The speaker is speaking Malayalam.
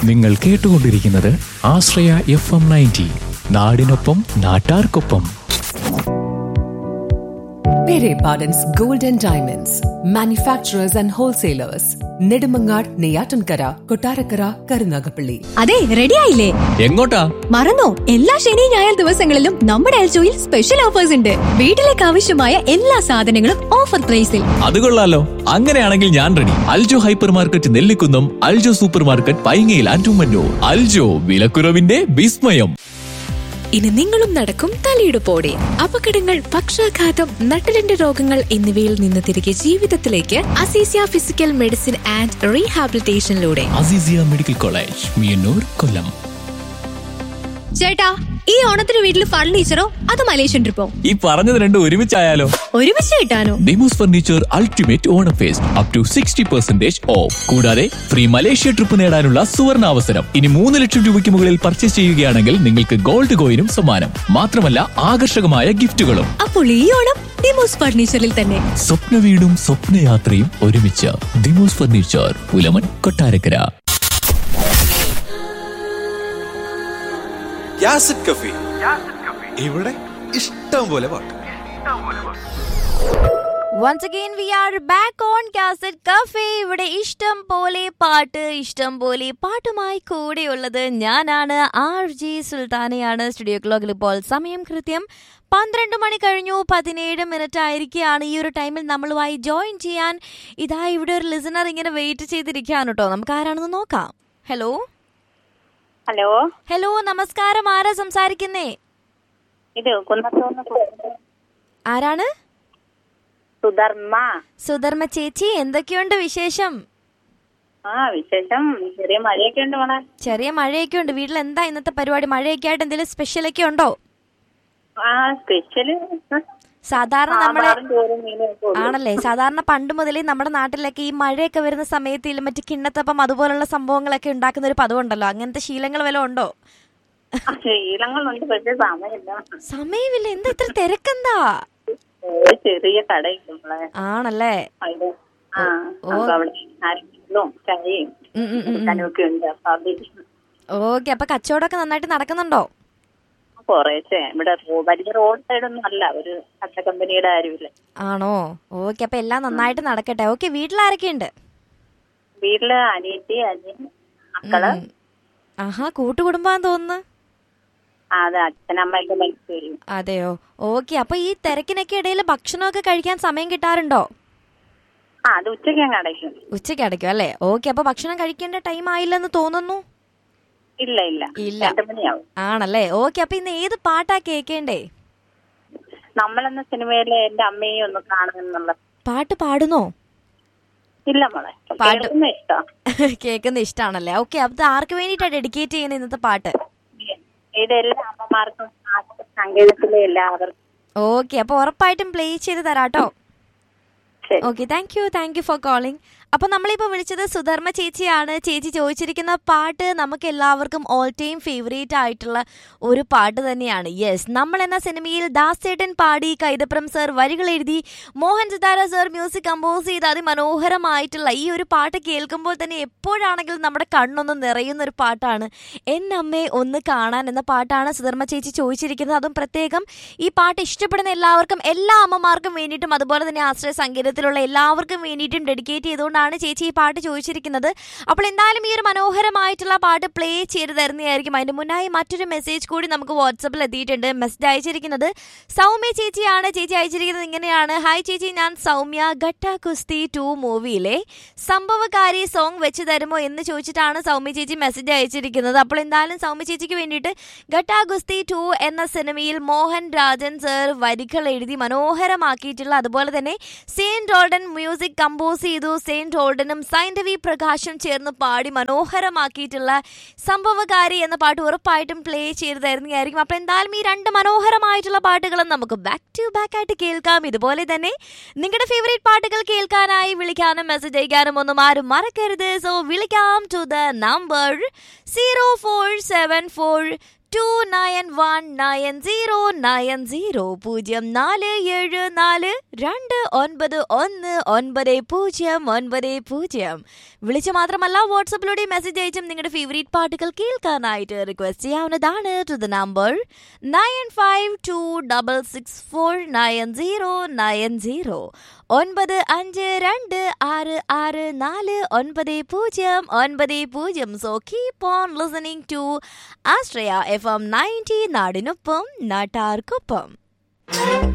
നിങ്ങൾ കേട്ടുകൊണ്ടിരിക്കുന്നത് ആശ്രയ എഫ് എം നയൻറ്റി നാടിനൊപ്പം നാട്ടാർക്കൊപ്പം Pere Pardon's Gold and Diamonds, manufacturers and wholesalers, Nedumangad, Neyatankara, Kotarakara, Karunagapalli. അതെ റെഡി ആയില്ലേ എങ്ങോട്ടാ മറന്നോ എല്ലാ ശനി ഞായർ ദിവസങ്ങളിലും നമ്മുടെ എൽജോയിൽ സ്പെഷ്യൽ ഓഫേഴ്സ് ഉണ്ട് വീട്ടിലേക്ക് ആവശ്യമായ എല്ലാ സാധനങ്ങളും ഓഫർ പ്രൈസിൽ അത് കൊള്ളാലോ അങ്ങനെയാണെങ്കിൽ ഞാൻ ready Aljo hypermarket Nellikkunnam Aljo supermarket പൈങ്ങയിൽ ആൻഡുമന്നൂർ അൽജോ വിലക്കുറവിന്റെ വിസ്മയം ഇനി നിങ്ങളും നടക്കും തലയിടുപ്പോടെ അപകടങ്ങൾ പക്ഷാഘാതം നട്ടലിന്റെ രോഗങ്ങൾ എന്നിവയിൽ നിന്ന് തിരികെ ജീവിതത്തിലേക്ക് അസീസിയ ഫിസിക്കൽ മെഡിസിൻ ആൻഡ് റീഹാബിലിറ്റേഷനിലൂടെ അസീസിയ മെഡിക്കൽ കോളേജ് മിയന്നൂർ കൊല്ലം ചേട്ടാ ഈ ഓണത്തിന് വീട്ടിൽ ഫർണിച്ചറോ അത് മലേഷ്യൻ ട്രിപ്പോ ഈ പറഞ്ഞത് രണ്ടും ഒരുമിച്ചായാലോ ഒരുമിച്ച് കിട്ടാനോ ഡിമോസ് furniture ultimate Onam fest up to sixty percentage off കൂടാതെ ഫ്രീ മലേഷ്യ ട്രിപ്പ് നേടാനുള്ള സുവർണ അവസരം ഇനി മൂന്ന് ലക്ഷം രൂപയ്ക്ക് മുകളിൽ പർച്ചേസ് ചെയ്യുകയാണെങ്കിൽ നിങ്ങൾക്ക് ഗോൾഡ് കോയിനും സമ്മാനം മാത്രമല്ല ആകർഷകമായ ഗിഫ്റ്റുകളും അപ്പോൾ ഈ ഓണം ഡിമോസ് ഫർണിച്ചറിൽ തന്നെ സ്വപ്ന വീടും സ്വപ്നയാത്രയും ഒരുമിച്ച് ദിമോസ് ഫർണിച്ചർ പുലമൻ കൊട്ടാരക്കര യാസിഡ് കഫി ഇവിടെ ഇഷ്ടം പോലെ പാട്ട് once again we are back on cassette cafe ഇവിടെ ഇഷ്ടം പോലെ പാട്ട് ഇഷ്ടം പോലെ പാട്ടുമായി കൂടെയുള്ളത് ഞാനാണ് ആർ ജി സുൽത്താനയാണ് സ്റ്റുഡിയോ ക്ലോക്കിൽ ഇപ്പോൾ സമയം കൃത്യം പന്ത്രണ്ട് മണി കഴിഞ്ഞു പതിനേഴ് മിനിറ്റ് ആയിരിക്കുകയാണ് ഈ ഒരു ടൈമിൽ നമ്മളുമായി ജോയിൻ ചെയ്യാൻ ഇതാ ഇവിടെ ഒരു ലിസണർ ഇങ്ങനെ വെയിറ്റ് ചെയ്തിരിക്കുകയാണ് കേട്ടോ നമുക്ക് ആരാണെന്ന് നോക്കാം ഹലോ ഹലോ ഹലോ നമസ്കാരം ആരാ സംസാരിക്കുന്നേ ഇത് കുന്നത്തൂന്ന് സു- ആരാണ് സുധർമ്മ സുധർമ്മ ചേച്ചി എന്തൊക്കെയുണ്ട് വിശേഷം ആ വിശേഷം ചെറിയ മഴയൊക്കെ ഉണ്ട് മോളെ ചെറിയ മഴയൊക്കെ ഉണ്ട് വീട്ടിൽ എന്താ ഇന്നത്തെ പരിപാടി മഴയൊക്കെ ആയിട്ട് എന്തെങ്കിലും സ്പെഷ്യലൊക്കെ ഉണ്ടോ ആ സ്പെഷ്യല് സാധാരണ നമ്മളെ സാമ്പാറും ചോറും മീനും ഒക്കെ ഉള്ളു. ആണല്ലേ സാധാരണ പണ്ട് മുതലേ നമ്മുടെ നാട്ടിലൊക്കെ ഈ മഴയൊക്കെ വരുന്ന സമയത്ത് ഇതിൽ മറ്റു കിണ്ണത്തപ്പം അതുപോലുള്ള സംഭവങ്ങളൊക്കെ ഉണ്ടാക്കുന്ന ഒരു പദവുണ്ടല്ലോ അങ്ങനത്തെ ശീലങ്ങൾ വല്ലതും ഉണ്ടോ ആ, ശീലങ്ങളുണ്ട് പക്ഷെ സമയമില്ല സമയമില്ല എന്താ ഇത്ര തിരക്കെന്താ ഒരു ചെറിയ കടയില്ല മോളെ ആണല്ലേ അവിടെ ആ ഓ. അപ്പൊ അവിടെ ആരെങ്കിലും ചായയും ഉം, ഉം, ഉം, ഉം. ഒക്കെ ഉണ്ട് അപ്പൊ അതിൽ ഓക്കെ അപ്പൊ കച്ചവടമൊക്കെ നന്നായിട്ട് നടക്കുന്നുണ്ടോ കുറേശ്ശെ ഇവിടെ റോ- വലിയ റോഡ് സൈഡ് ഒന്നും അല്ല ഒരു കച്ച കമ്പനിയുടെ ആരുമില്ല ആണോ ഓക്കെ അപ്പൊ എല്ലാം നന്നായിട്ട് നടക്കട്ടെ ഓക്കെ വീട്ടിലാരൊക്കെ ഉണ്ട് വീട്ടില് അനിയത്തി അനിയൻ മക്കള് ആഹാ കൂട്ടുകുടുംബാന്ന് തോന്നുന്നു ആ, അത് അച്ഛനമ്മയൊക്കെ മരിച്ചു വരും അതെയോ ഓക്കെ അപ്പൊ ഈ തിരക്കിനൊക്കെ ഇടയിൽ ഭക്ഷണമൊക്കെ കഴിക്കാൻ സമയം കിട്ടാറുണ്ടോ ആ അത് ഉച്ചയ്ക്ക് അങ്ങ് അടയ്ക്കും ഉച്ചയ്ക്ക് അടയ്ക്കും അല്ലേ ഓക്കെ അപ്പൊ ഭക്ഷണം കഴിക്കേണ്ട ടൈം ആയില്ലെന്ന് തോന്നുന്നു ഇല്ല ഇല്ല ഇല്ല. രണ്ടു മണിയാവും ആണല്ലേ ഓക്കെ അപ്പൊ ഇന്ന് ഏത് പാട്ടാ കേക്കേണ്ടേ നമ്മളെന്ന സിനിമയിലെ എന്റെ അമ്മയെ ഒന്ന് കാണുമെന്നുള്ള പാട്ട് പാടുന്നോ ഇല്ല മോളെ പാട്ട്. കേൾക്കുന്ന ഇഷ്ടം കേൾക്കുന്ന ഇഷ്ടാണല്ലേ ഓക്കെ അപ്പൊ ആർക്ക് വേണ്ടിയിട്ടാ ഡെഡിക്കേറ്റ് ചെയ്യുന്ന ഇന്നത്തെ പാട്ട് ഇത് എല്ലാ അമ്മമാർക്കും ആദ്യത്തെ സങ്കേതത്തിലെ എല്ലാവർക്കും ഓക്കെ അപ്പൊ ഉറപ്പായിട്ടും പ്ലേ ചെയ്ത് തരാട്ടോ ശരി okay thank you thank you for calling അപ്പൊ നമ്മളിപ്പോ വിളിച്ചത് സുധർമ്മ ചേച്ചിയാണ് ചേച്ചി ചോദിച്ചിരിക്കുന്ന പാട്ട് നമുക്ക് എല്ലാവർക്കും ഓൾ ടൈം ഫേവറേറ്റ് ആയിട്ടുള്ള ഒരു പാട്ട് തന്നെയാണ് യെസ് നമ്മൾ എന്ന സിനിമയിൽ ദാസേട്ടൻ പാടി കൈതപ്രം സർ വരികൾ എഴുതി Mohan Sithara sir music compose ചെയ്ത് അതിമനോഹരമായിട്ടുള്ള ഈ ഒരു പാട്ട് കേൾക്കുമ്പോൾ തന്നെ എപ്പോഴാണെങ്കിലും നമ്മുടെ കണ്ണൊന്ന് നിറയുന്ന ഒരു പാട്ടാണ് എന്നമ്മയെ ഒന്ന് കാണാൻ എന്ന പാട്ടാണ് സുധർമ്മ ചേച്ചി ചോദിച്ചിരിക്കുന്നത് അതും പ്രത്യേകം ഈ പാട്ട് ഇഷ്ടപ്പെടുന്ന എല്ലാവർക്കും എല്ലാ അമ്മമാർക്കും വേണ്ടിയിട്ടും അതുപോലെ തന്നെ ആശ്രയ സംഗീതത്തിലുള്ള എല്ലാവർക്കും വേണ്ടിയിട്ടും ഡെഡിക്കേറ്റ് ചെയ്തുകൊണ്ടാണ് ചേച്ചി ഈ പാട്ട് ചോദിച്ചിരിക്കുന്നത് അപ്പോൾ എന്തായാലും ഈ ഒരു മനോഹരമായിട്ടുള്ള പാട്ട് പ്ലേ ചെയ്ത് തരുന്നതായിരിക്കും അതിന് മുന്നായി മറ്റൊരു മെസ്സേജ് കൂടി നമുക്ക് വാട്സപ്പിൽ എത്തിയിട്ടുണ്ട് മെസ്സേജ് അയച്ചിരിക്കുന്നത് സൗമ്യ ചേച്ചിയാണ് ചേച്ചി അയച്ചിരിക്കുന്നത് ഇങ്ങനെയാണ് ഹായ് ചേച്ചി ഞാൻ സൗമ്യ ഘട്ട കുസ്തി ടു മൂവിയിലെ സംഭവകാരി സോങ് വെച്ച് തരുമോ എന്ന് ചോദിച്ചിട്ടാണ് സൗമ്യ ചേച്ചി മെസ്സേജ് അയച്ചിരിക്കുന്നത് അപ്പോൾ എന്തായാലും സൗമ്യ ചേച്ചിക്ക് വേണ്ടിയിട്ട് ഘട്ട ഗുസ്തി ടു എന്ന സിനിമയിൽ മോഹൻ രാജൻ സർ വരികൾ എഴുതി മനോഹരമാക്കിയിട്ടുള്ള അതുപോലെ തന്നെ സെയിൻ റോൾഡൻ മ്യൂസിക് കമ്പോസ് ചെയ്തു സെയിൻ റോൾഡനും സൈൻഡവി പ്രകാശും ചേർന്ന് പാടി മനോഹരമാക്കിയിട്ടുള്ള സംഭവകാരി എന്ന പാട്ട് ഉറപ്പായിട്ടും പ്ലേ ചെയ്ത് തരുന്നതായിരിക്കും അപ്പോൾ എന്തായാലും ഈ രണ്ട് മനോഹരമായിട്ടുള്ള പാട്ടുകളും നമുക്ക് ബാക്ക് ടു ബാക്ക് ആയിട്ട് കേൾക്കാം ഇതുപോലെ തന്നെ നിങ്ങളുടെ ഫേവറേറ്റ് പാട്ടുകൾ കേൾക്കാനായി വിളിക്കാനും മെസ്സേജ് അയക്കാനും ഒന്നും ആരും മറക്കരുത് സോ വിളിക്കാം to the number zero four seven four two nine one nine zero nine zero പൂജ്യം നാല് ഏഴ് നാല് രണ്ട് ഒൻപത് ഒന്ന് ഒൻപത് പൂജ്യം ഒൻപത് പൂജ്യം വിളിച്ച് മാത്രമല്ല വാട്സപ്പിലൂടെ മെസ്സേജ് അയച്ചും നിങ്ങളുടെ ഫേവറേറ്റ് പാട്ടുകൾ കേൾക്കാനായിട്ട് റിക്വസ്റ്റ് ചെയ്യാവുന്നതാണ് to the number nine five two double six four nine zero nine zero ഒൻപത് അഞ്ച് രണ്ട് ആറ് ആറ് നാല് ഒൻപത് പൂജ്യം ഒൻപത് പൂജ്യം so keep on listening to Ashraya F M ninety നാടിനൊപ്പം നാട്ടാർക്കൊപ്പം